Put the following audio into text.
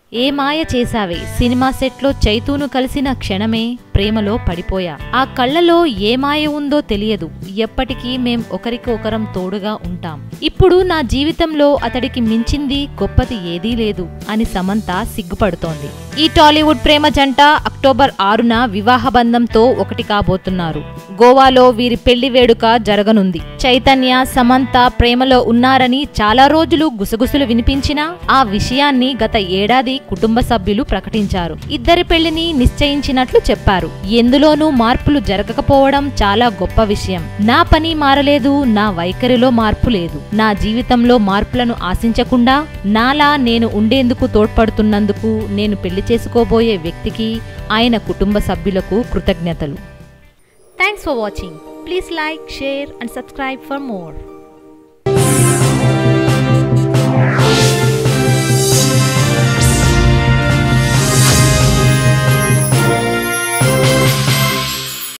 ఏ మాయ చేశావే cinema సెట్లో చైతూను కలిసిన క్షణమే ప్రేమలో పడిపోయా ఆ కళ్ళలో ఏ మాయ ఉందో తెలియదు ఎప్పటికీ మేం ఒకరికి ఒకరం తోడుగా ఉంటాం ఇప్పుడు నా జీవితంలో అతడికి మించింది గొప్పది ఏదీ లేదు అని సమంత సిగ్గుపడుతోంది ఈ టాలీవుడ్ ప్రేమ జంట అక్టోబర్ ఆరున వివాహ బంధంతో ఒకటి కాబోతున్నారు గోవాలో వీరి పెళ్లి వేడుక జరగనుంది చైతన్య సమంత ప్రేమలో ఉన్నారని చాలా రోజులు గుసగుసలు వినిపించినా ఆ విషయాన్ని గత ఏడాది కుటుంబ సభ్యులు ప్రకటించారు ఇద్దరి పెళ్లిని నిశ్చయించినట్లు చెప్పారు ఎందులోనూ మార్పులు జరగకపోవడం చాలా గొప్ప విషయం నా పని మారలేదు నా వైఖరిలో మార్పు లేదు నా జీవితంలో మార్పులను ఆశించకుండా నాలా నేను ఉండేందుకు తోడ్పడుతున్నందుకు నేను పెళ్లి చేసుకోబోయే వ్యక్తికి ఆయన కుటుంబ సభ్యులకు కృతజ్ఞతలు thanks for watching please like share and subscribe for more